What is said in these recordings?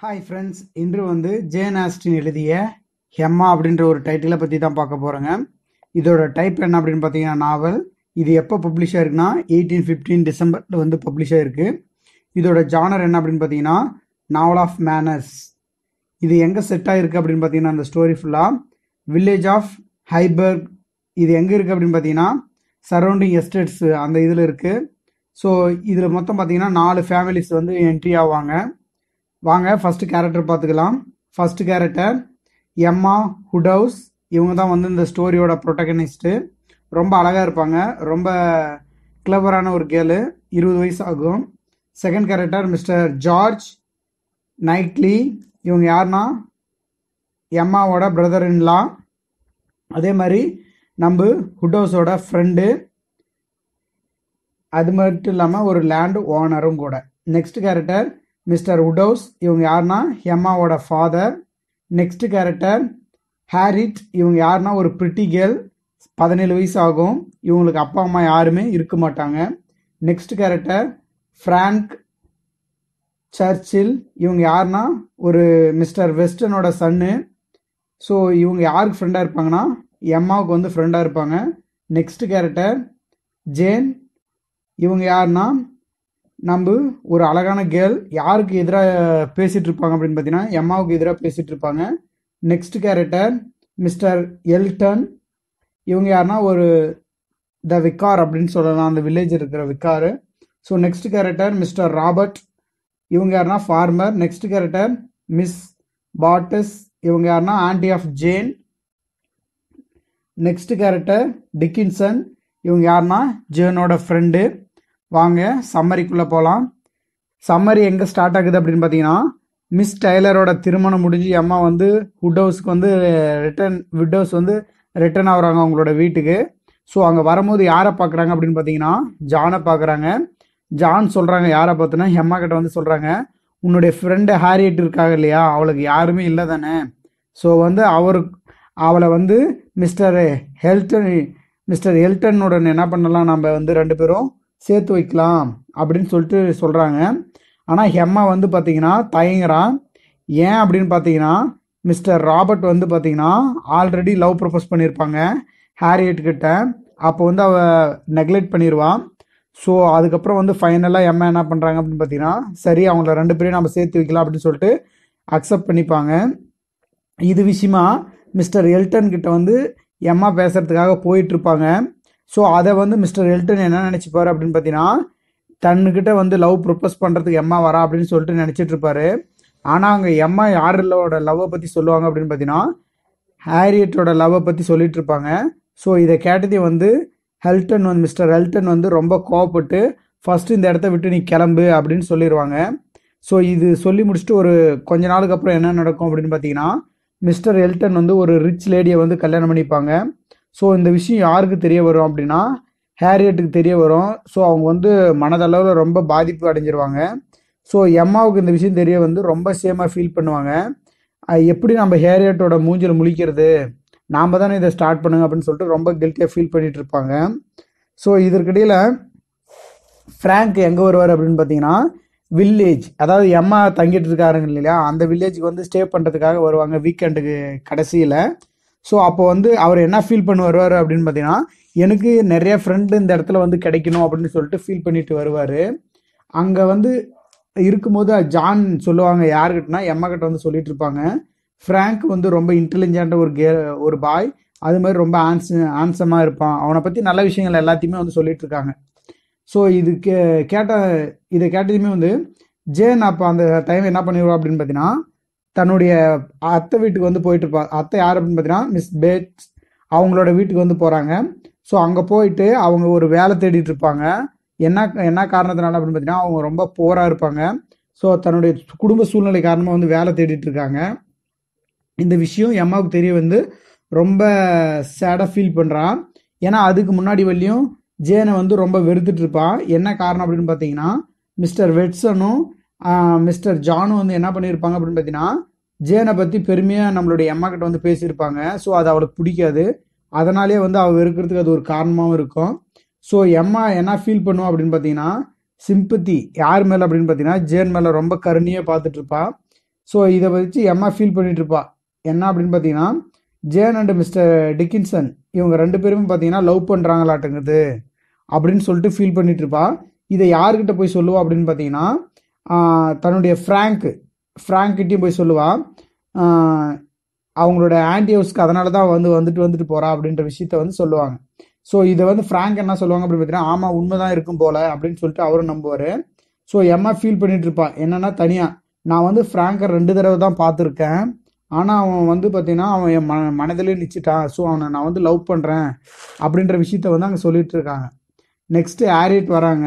hi friends இன்று வந்து Jane Austin எழுதிய ஹெம்மா அப்படின்ற ஒரு டைட்டிலை பற்றி தான் பார்க்க போகிறோங்க இதோட டைப் என்ன அப்படின்னு பார்த்தீங்கன்னா நாவல் இது எப்போ பப்ளிஷ் ஆயிருக்குன்னா எயிட்டீன் ஃபிஃப்டீன் டிசம்பரில் வந்து பப்ளிஷ் ஆயிருக்கு இதோட ஜானர் என்ன அப்படின்னு பார்த்தீங்கன்னா நாவல் ஆஃப் மேனர்ஸ் இது எங்கே செட் ஆகிருக்கு அப்படின்னு பார்த்தீங்கன்னா அந்த ஸ்டோரி ஃபுல்லாக வில்லேஜ் ஆஃப் ஹைபர்க் இது எங்கே இருக்குது அப்படின்னு பார்த்தீங்கன்னா சரௌண்டிங் எஸ்டேட்ஸ் அந்த இதில் இருக்குது ஸோ இதில் மொத்தம் பார்த்தீங்கன்னா நாலு ஃபேமிலிஸ் வந்து என்ட்ரி ஆவாங்க வாங்க ஃபர்ஸ்ட் கேரக்டர் பார்த்துக்கலாம் ஃபர்ஸ்ட் கேரக்டர் எம்மா ஹுடவுஸ் இவங்க தான் வந்து இந்த ஸ்டோரியோட ப்ரொட்டகனிஸ்ட்டு ரொம்ப அழகாக இருப்பாங்க ரொம்ப கிளவரான ஒரு கேர்ளு இருபது வயசு ஆகும் second character mister George Knightley இவங்க யாருன்னா எம்மாவோட பிரதர் இன்லா அதே மாதிரி நம்ம ஹுடோஸோட ஃப்ரெண்டு அது மட்டும் இல்லாமல் ஒரு லேண்ட் ஓனரும் கூட நெக்ஸ்ட் கேரக்டர் மிஸ்டர் உடோஸ் இவங்க யாருன்னா எம்மாவோட ஃபாதர் நெக்ஸ்ட் கேரக்டர் ஹேரிட் இவங்க யாருன்னா ஒரு பிரிட்டி கேர்ள் பதினேழு வயசு ஆகும் இவங்களுக்கு அப்பா அம்மா யாருமே இருக்க மாட்டாங்க நெக்ஸ்ட் கேரக்டர் ஃப்ராங்க் சர்ச்சில் இவங்க யாருன்னா ஒரு மிஸ்டர் வெஸ்டனோட சன்னு ஸோ இவங்க யாருக்கு ஃப்ரெண்டாக இருப்பாங்கன்னா எம்மாவுக்கு வந்து ஃப்ரெண்டாக இருப்பாங்க நெக்ஸ்ட் கேரக்டர் ஜேன் இவங்க யாருன்னா நம்ம ஒரு அழகான கேர்ள் யாருக்கு எதிராக பேசிட்டு இருப்பாங்க அப்படின்னு பார்த்தீங்கன்னா எம்மாவுக்கு எதிராக பேசிட்டு இருப்பாங்க நெக்ஸ்ட் கேரக்டர் மிஸ்டர் எல்டன் இவங்க யாருன்னா ஒரு த விக்கார் அப்படின்னு சொல்லலாம் அந்த வில்லேஜ் இருக்கிற vicar so next character mister Robert இவங்க யாருன்னா farmer next character miss Bates இவங்க யாருன்னா aunty of Jane next character Dickinson இவங்க யாருன்னா ஜேனோட ஃப்ரெண்டு வாங்க சம்மரிக்குள்ளே போகலாம் சம்மரி எங்கே ஸ்டார்ட் ஆகுது அப்படின்னு பார்த்தீங்கன்னா மிஸ் டைலரோட திருமணம் முடிஞ்சு அம்மா வந்து வுட் ஹவுஸ்க்கு வந்து ரிட்டர்ன் விட் ஹவுஸ் வந்து ரிட்டர்ன் ஆகுறாங்க அவங்களோட வீட்டுக்கு ஸோ அங்கே வரும்போது யாரை பார்க்குறாங்க அப்படின்னு பார்த்தீங்கன்னா ஜானை பார்க்குறாங்க ஜான் சொல்கிறாங்க யாரை பார்த்தோன்னா எம்மா கிட்ட வந்து சொல்கிறாங்க உன்னுடைய ஃப்ரெண்டு ஹாரியட் இருக்காங்க இல்லையா அவளுக்கு யாருமே இல்லை தானே ஸோ வந்து அவர் அவளை வந்து மிஸ்டர் ஹெல்டன் மிஸ்டர் ஹெல்டனுடன் என்ன பண்ணலாம் நம்ம வந்து ரெண்டு பேரும் சேர்த்து வைக்கலாம் அப்படின்னு சொல்லிட்டு சொல்கிறாங்க ஆனால் ஹெம்மா வந்து பார்த்தீங்கன்னா தயங்குறான் ஏன் அப்படின்னு பார்த்தீங்கன்னா மிஸ்டர் ராபர்ட் வந்து பார்த்தீங்கன்னா ஆல்ரெடி லவ் ப்ரப்போஸ் பண்ணியிருப்பாங்க ஹாரியட் கிட்ட அப்போ வந்து அவ நெக்லெக்ட் பண்ணிடுவான் ஸோ அதுக்கப்புறம் வந்து ஃபைனலாக எம்மா என்ன பண்ணுறாங்க அப்படின்னு பார்த்தீங்கன்னா சரி அவங்கள ரெண்டு பேரையும் நம்ம சேர்த்து வைக்கலாம் அப்படின்னு சொல்லிட்டு அக்செப்ட் பண்ணிப்பாங்க இது விஷயமா மிஸ்டர் எல்டன் கிட்ட வந்து எம்மா பேசுறதுக்காக போயிட்டு இருப்பாங்க ஸோ அதை வந்து மிஸ்டர் எல்டன் என்ன நினச்சிப்பாரு அப்படின்னு பார்த்தீங்கன்னா தன்னுக்கிட்ட வந்து லவ் ப்ரொப்போஸ் பண்ணுறதுக்கு எம்மா வரா அப்படின்னு சொல்லிட்டு நினச்சிட்டு இருப்பாரு ஆனால் அங்கே எம்மா யாரோட லவ்வை பற்றி சொல்லுவாங்க அப்படின்னு பார்த்தீங்கன்னா ஹாரியட்டோட லவ்வை பற்றி சொல்லிட்டு இருப்பாங்க ஸோ இதை கேட்டதே வந்து ஹெல்டன் வந்து மிஸ்டர் ஹெல்டன் வந்து ரொம்ப கோவப்பட்டு ஃபஸ்ட்டு இந்த இடத்த விட்டு நீ கிளம்பு அப்படின்னு சொல்லிடுவாங்க ஸோ இது சொல்லி முடிச்சுட்டு ஒரு கொஞ்ச நாளுக்கு அப்புறம் என்ன நடக்கும் அப்படின்னு பார்த்தீங்கன்னா மிஸ்டர் எல்டன் வந்து ஒரு ரிச் லேடியை வந்து கல்யாணம் பண்ணிப்பாங்க ஸோ இந்த விஷயம் யாருக்கு தெரிய வரும் அப்படின்னா ஹேரியட்டுக்கு தெரிய வரும் ஸோ அவங்க வந்து மனதளவில் ரொம்ப பாதிப்பு அடைஞ்சிருவாங்க ஸோ எம்மாவுக்கு இந்த விஷயம் தெரிய வந்து ரொம்ப சேமாக ஃபீல் பண்ணுவாங்க அஹ் எப்படி நம்ம ஹேரியட்டோட மூஞ்சில் முழிக்கிறது நாம் தானே இதை ஸ்டார்ட் பண்ணுங்க அப்படின்னு சொல்லிட்டு ரொம்ப கில்ட்டியாக ஃபீல் பண்ணிட்டு இருப்பாங்க ஸோ இதற்கிடையில் ஃப்ராங்க் எங்கே வருவார் அப்படின்னு பார்த்தீங்கன்னா வில்லேஜ் அதாவது எம்மா தங்கிட்டு இருக்காருங்க இல்லையா அந்த வில்லேஜுக்கு வந்து ஸ்டே பண்ணுறதுக்காக வருவாங்க வீக்கெண்டுக்கு கடைசியில் ஸோ அப்போ வந்து அவர் என்ன ஃபீல் பண்ணி வருவார் அப்படின்னு பார்த்தீங்கன்னா எனக்கு நிறைய ஃப்ரெண்டு இந்த இடத்துல வந்து கிடைக்கணும் அப்படின்னு சொல்லிட்டு ஃபீல் பண்ணிட்டு வருவார் அங்கே வந்து இருக்கும்போது ஜான் சொல்லுவாங்க யாருக்கிட்டனா எம்மா கிட்ட வந்து சொல்லிட்டு இருப்பாங்க ஃப்ராங்க் வந்து ரொம்ப இன்டெலிஜென்ட் ஒரு கே ஒரு பாய் அது மாதிரி ரொம்ப ஆன்ஸ் ஆன்சமாக இருப்பான் அவனை பற்றி நல்ல விஷயங்கள் எல்லாத்தையுமே வந்து சொல்லிட்டு இருக்காங்க ஸோ இது கே கேட்ட இதை கேட்டதுமே வந்து ஜேன் அப்போ அந்த டைம் என்ன பண்ணிடுவா அப்படின்னு பார்த்தீங்கன்னா தன்னுடைய அத்தை வீட்டுக்கு வந்து போயிட்டு இருப்பா அத்தை யார் அப்படின்னு பார்த்தீங்கன்னா மிஸ் பேட்ஸ் அவங்களோட வீட்டுக்கு வந்து போகிறாங்க ஸோ அங்கே போயிட்டு அவங்க ஒரு வேலை தேடிட்டு இருப்பாங்க என்ன என்ன காரணத்தினால அப்படின்னு பார்த்தீங்கன்னா அவங்க ரொம்ப போராக இருப்பாங்க ஸோ தன்னுடைய குடும்ப சூழ்நிலை காரணமாக வந்து வேலை தேடிட்டு இருக்காங்க இந்த விஷயம் எம்மாவுக்கு தெரிய வந்து ரொம்ப சேடாக ஃபீல் பண்ணுறான் ஏன்னா அதுக்கு முன்னாடி வரையும் ஜேனை வந்து ரொம்ப வெறுத்துட்டு இருப்பான் என்ன காரணம் அப்படின்னு பார்த்தீங்கன்னா மிஸ்டர் வெட்சனும் மிஸ்டர் ஜானும் வந்து என்ன பண்ணியிருப்பாங்க அப்படின்னு பார்த்தீங்கன்னா ஜேனை பற்றி பெருமையாக நம்மளுடைய எம்மா கிட்ட வந்து பேசியிருப்பாங்க ஸோ அது அவளுக்கு பிடிக்காது அதனாலே வந்து அவள் வெறுக்கிறதுக்கு அது ஒரு காரணமாகவும் இருக்கும் ஸோ எம்மா என்ன ஃபீல் பண்ணுவோம் அப்படின்னு பார்த்தீங்கன்னா சிம்பத்தி யார் மேலே அப்படின்னு பார்த்தீங்கன்னா ஜேன் மேலே ரொம்ப கருணையாக பார்த்துட்டு இருப்பா ஸோ இதை வச்சு எம்மா ஃபீல் பண்ணிட்டு இருப்பா என்ன அப்படின்னு பார்த்தீங்கன்னா ஜேன் அண்ட் மிஸ்டர் டிக்கின்சன் இவங்க ரெண்டு பேருமே பார்த்தீங்கன்னா லவ் பண்ணுறாங்களாட்டுங்குது அப்படின்னு சொல்லிட்டு ஃபீல் பண்ணிட்டு இருப்பா இதை யார்கிட்ட போய் சொல்லுவா அப்படின்னு பார்த்தீங்கன்னா ஆஹ், தன்னுடைய ஃப்ராங்க் ஃப்ராங்க்கிட்டையும் போய் சொல்லுவா ஆஹ், அவங்களோட ஆன்டி ஹவுஸ்க்கு அதனால தான் வந்து வந்துட்டு வந்துட்டு போறா அப்படின்ற விஷயத்த வந்து சொல்லுவாங்க ஸோ இதை வந்து ஃப்ராங்க் என்ன சொல்லுவாங்க அப்படின்னு பார்த்தீங்கன்னா ஆமாம் உண்மைதான் இருக்கும் போல அப்படின்னு சொல்லிட்டு அவரும் நம்புவார் ஸோ எம்மா ஃபீல் பண்ணிட்டு இருப்பான் என்னன்னா தனியாக நான் வந்து ஃப்ராங்கை ரெண்டு தடவை தான் பார்த்துருக்கேன் ஆனால் அவன் வந்து பார்த்தீங்கன்னா அவன் என் மன மனதிலே நிச்சிட்டான் ஸோ அவனை நான் வந்து லவ் பண்ணுறேன் அப்படின்ற விஷயத்த வந்து அங்கே சொல்லிட்டு இருக்காங்க நெக்ஸ்ட்டு ஆரியட் வராங்க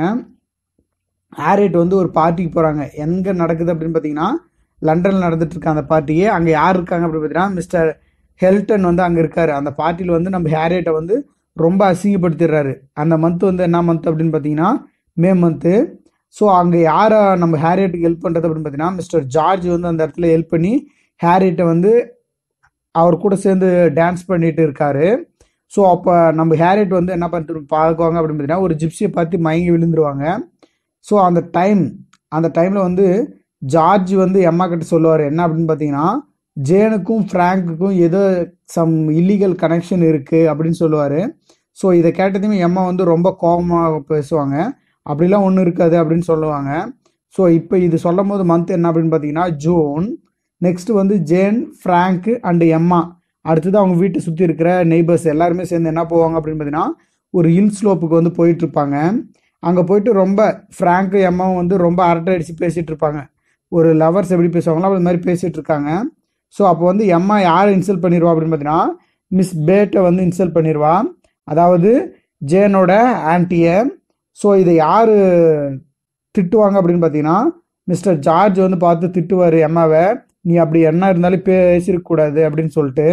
ஆரியட் வந்து ஒரு பார்ட்டிக்கு போகிறாங்க எங்கே நடக்குது அப்படின்னு பார்த்தீங்கன்னா லண்டனில் நடந்துட்டு இருக்க அந்த பார்ட்டியே அங்கே யார் இருக்காங்க அப்படின்னு பார்த்தீங்கன்னா மிஸ்டர் ஹெல்டன் வந்து அங்கே இருக்காரு அந்த பார்ட்டியில் வந்து நம்ம ஹேரியட்டை வந்து ரொம்ப அசிங்கப்படுத்திடுறாரு அந்த மந்த் வந்து என்ன மந்த் அப்படின்னு பார்த்தீங்கன்னா மே மந்த்து ஸோ அங்கே யாரை நம்ம ஹேரியட்டுக்கு ஹெல்ப் பண்ணுறது அப்படின்னு பார்த்தீங்கன்னா மிஸ்டர் ஜார்ஜ் வந்து அந்த இடத்துல ஹெல்ப் பண்ணி ஹேரியட்டை வந்து அவர் கூட சேர்ந்து டான்ஸ் பண்ணிட்டு இருக்காரு ஸோ அப்போ நம்ம ஹேரியட் வந்து என்ன பண்ணிட்டு பார்க்குவாங்க அப்படின்னு பார்த்தீங்கன்னா ஒரு ஜிப்சியை பார்த்து மயங்கி விழுந்துருவாங்க ஸோ அந்த டைம் அந்த டைமில் வந்து ஜார்ஜ் வந்து எம்மா கிட்ட சொல்லுவார் என்ன அப்படின்னு பார்த்தீங்கன்னா ஜேனுக்கும் ஃப்ராங்க்குக்கும் ஏதோ சம் இல்லீகல் கனெக்ஷன் இருக்குது அப்படின்னு சொல்லுவார் ஸோ இதை கேட்டதையுமே எம்மா வந்து ரொம்ப கோபமாக பேசுவாங்க அப்படிலாம் ஒன்றும் இருக்காது அப்படின்னு சொல்லுவாங்க ஸோ இப்போ இது சொல்லும் போது மந்த் என்ன அப்படின்னு பார்த்தீங்கன்னா ஜூன் நெக்ஸ்ட் வந்து ஜேன் ஃப்ராங்க் அண்டு எம்மா அடுத்தது அவங்க வீட்டை சுற்றி இருக்கிற நெய்பர்ஸ் எல்லாருமே சேர்ந்து என்ன போவாங்க அப்படின்னு பார்த்தீங்கன்னா ஒரு ஹில் ஸ்லோப்புக்கு வந்து போயிட்டு இருப்பாங்க அங்கே போயிட்டு ரொம்ப ஃப்ராங்க் எம்மாவும் வந்து ரொம்ப அரட்டை அடித்து பேசிகிட்டு இருப்பாங்க ஒரு லவர்ஸ் எப்படி பேசுவாங்களோ அது மாதிரி பேசிகிட்டு இருக்காங்க ஸோ அப்போ வந்து எம்மா யாரை இன்சல்ட் பண்ணிடுவா அப்படின்னு பார்த்தீங்கன்னா மிஸ் பேட்டை வந்து இன்சல்ட் பண்ணிடுவா அதாவது ஜேனோட ஆன்ட்டியை ஸோ இதை யார் திட்டுவாங்க அப்படின்னு பார்த்தீங்கன்னா மிஸ்டர் ஜார்ஜ் வந்து பார்த்து திட்டுவார் எம்மாவை நீ அப்படி என்ன இருந்தாலும் பேசிருக்க கூடாது அப்படின்னு சொல்லிட்டு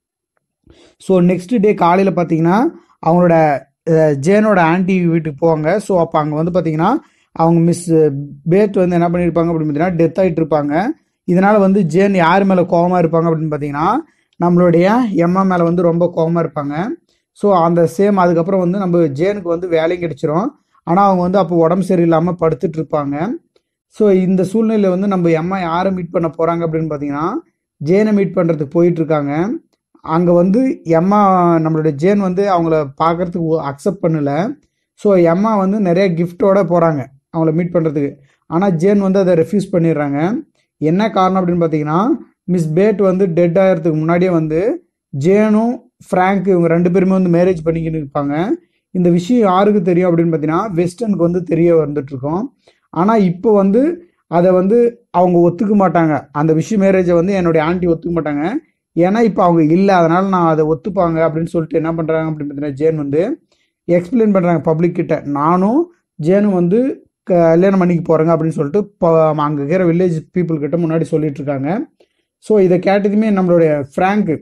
ஸோ நெக்ஸ்ட் டே காலையில் பார்த்தீங்கன்னா அவங்களோட அஹ், ஜேனோட ஆன்ட்டி வீட்டுக்கு போவாங்க ஸோ அப்போ அங்கே வந்து பார்த்தீங்கன்னா அவங்க மிஸ் பேத் வந்து என்ன பண்ணியிருப்பாங்க அப்படின்னு பார்த்தீங்கன்னா டெத் ஆகிட்டு இருப்பாங்க இதனால் வந்து ஜேன் யார் மேலே கோவமாக இருப்பாங்க அப்படின்னு பார்த்தீங்கன்னா நம்மளுடைய எம்மா மேலே வந்து ரொம்ப கோவமாக இருப்பாங்க ஸோ அந்த சேம் அதுக்கப்புறம் வந்து நம்ம ஜேனுக்கு வந்து வேலையும் கிடைச்சிரும் ஆனால் அவங்க வந்து அப்போ உடம்பு சரியில்லாமல் படுத்துட்டு இருப்பாங்க ஸோ இந்த சூழ்நிலையில் வந்து நம்ம எம்மா யாரை மீட் பண்ண போகிறாங்க அப்படின்னு பார்த்தீங்கன்னா ஜேனை மீட் பண்ணுறதுக்கு போயிட்டு இருக்காங்க அங்கே வந்து எம்மா நம்மளுடைய ஜேன் வந்து அவங்கள பார்க்கறதுக்கு அக்செப்ட் பண்ணல ஸோ எம்மா வந்து நிறைய கிஃப்டோட போகிறாங்க அவங்கள மீட் பண்ணுறதுக்கு ஆனால் ஜேன் வந்து அதை ரெஃப்யூஸ் பண்ணிடுறாங்க என்ன காரணம் அப்படின்னு பார்த்தீங்கன்னா மிஸ் பேட் வந்து டெட் ஆகிறதுக்கு முன்னாடியே வந்து ஜேனும் ஃப்ராங்க் இவங்க ரெண்டு பேருமே வந்து மேரேஜ் பண்ணிக்கிட்டு இருப்பாங்க இந்த விஷயம் யாருக்கு தெரியும் அப்படின்னு பார்த்தீங்கன்னா வெஸ்டர்னுக்கு வந்து தெரிய வந்துட்டு இருக்கோம் ஆனால் இப்போ வந்து அதை வந்து அவங்க ஒத்துக்க மாட்டாங்க அந்த விஷயம் மேரேஜை வந்து என்னுடைய ஆண்டி ஒத்துக்க மாட்டாங்க ஏன்னா இப்போ அவங்க இல்லை அதனால நான் அதை ஒத்துப்பாங்க அப்படின்னு சொல்லிட்டு என்ன பண்ணுறாங்க அப்படின்னு பார்த்தீங்கன்னா ஜேன் வந்து எக்ஸ்பிளைன் பண்ணுறாங்க பப்ளிக் கிட்ட நானும் ஜேனும் வந்து கல்யாணம் பண்ணிக்க போகிறேங்க அப்படின்னு சொல்லிட்டு இப்போ அங்கே இருக்கிற வில்லேஜ் பீப்புள் கிட்ட முன்னாடி சொல்லிட்டு இருக்காங்க ஸோ இதை கேட்டதுமே நம்மளுடைய ஃப்ராங்க்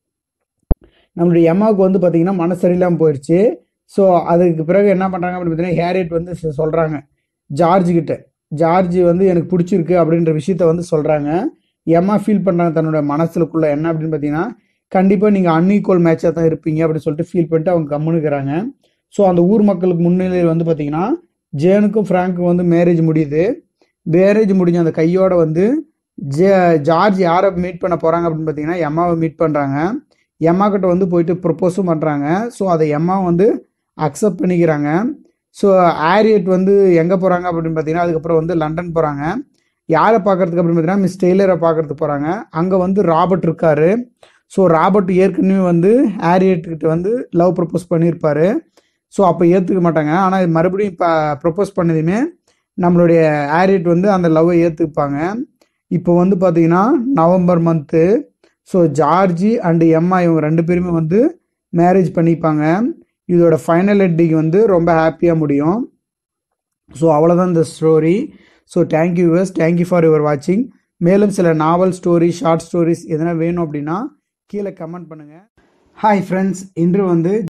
நம்மளுடைய எம்மாவுக்கு வந்து பார்த்தீங்கன்னா மனசு சரியில்லாமல் போயிடுச்சு ஸோ அதுக்கு பிறகு என்ன பண்ணுறாங்க அப்படின்னு பார்த்தீங்கன்னா ஹேரியட் வந்து சொ- சொல்றாங்க ஜார்ஜ் கிட்ட ஜார்ஜ் வந்து எனக்கு பிடிச்சிருக்கு அப்படின்ற விஷயத்த வந்து சொல்றாங்க எம்மா ஃபீல் பண்ணுறாங்க தன்னோட மனசுக்குள்ள என்ன அப்படின்னு பார்த்தீங்கன்னா கண்டிப்பாக நீங்கள் அன்ஈக்குவல் மேட்சாக தான் இருப்பீங்க அப்படின்னு சொல்லிட்டு ஃபீல் பண்ணிட்டு அவங்க கம்முனுக்கிறாங்க ஸோ அந்த ஊர் மக்களுக்கு முன்னிலையில் வந்து பார்த்தீங்கன்னா ஜேனுக்கும் ஃப்ராங்க்கும் வந்து மேரேஜ் முடியுது மேரேஜ் முடிஞ்ச அந்த கையோட வந்து ஜே ஜார்ஜ் யாரை மீட் பண்ண போகிறாங்க அப்படின்னு பார்த்தீங்கன்னா எம்மாவை மீட் பண்ணுறாங்க எம்மா கிட்ட வந்து போயிட்டு ப்ரப்போஸும் பண்ணுறாங்க ஸோ அதை எம்மா வந்து அக்செப்ட் பண்ணிக்கிறாங்க ஸோ ஆரியட் வந்து எங்கே போகிறாங்க அப்படின்னு பார்த்தீங்கன்னா அதுக்கப்புறம் வந்து லண்டன் போகிறாங்க யாரை பார்க்கறதுக்கு அப்படின்னு பார்த்தீங்கன்னா மிஸ் டெய்லரை பார்க்கறதுக்கு போகிறாங்க அங்கே வந்து ராபர்ட் இருக்காரு ஸோ ராபர்ட் ஏற்கனவே வந்து ஆரியட் கிட்ட வந்து லவ் ப்ரப்போஸ் பண்ணியிருப்பாரு ஸோ அப்போ ஏற்றுக்க மாட்டாங்க ஆனால் மறுபடியும் இப்போ ப்ரப்போஸ் பண்ணதுமே நம்மளுடைய ஆரியட் வந்து அந்த லவ்வை ஏற்றுப்பாங்க இப்போ வந்து பார்த்தீங்கன்னா November month so George and Emma இவங்க ரெண்டு பேருமே வந்து மேரேஜ் பண்ணிப்பாங்க இதோட ஃபைனல் எண்டிங் வந்து ரொம்ப ஹாப்பியாக முடியும் ஸோ அவ்வளோதான் இந்த story so thank you yours thank you for your வாட்சிங் மேலும் சில நாவல் ஸ்டோரி ஷார்ட் ஸ்டோரிஸ் எதனா வேணும் அப்படின்னா கீழே கமெண்ட் பண்ணுங்கள் ஹாய் ஃப்ரெண்ட்ஸ் இன்று வந்து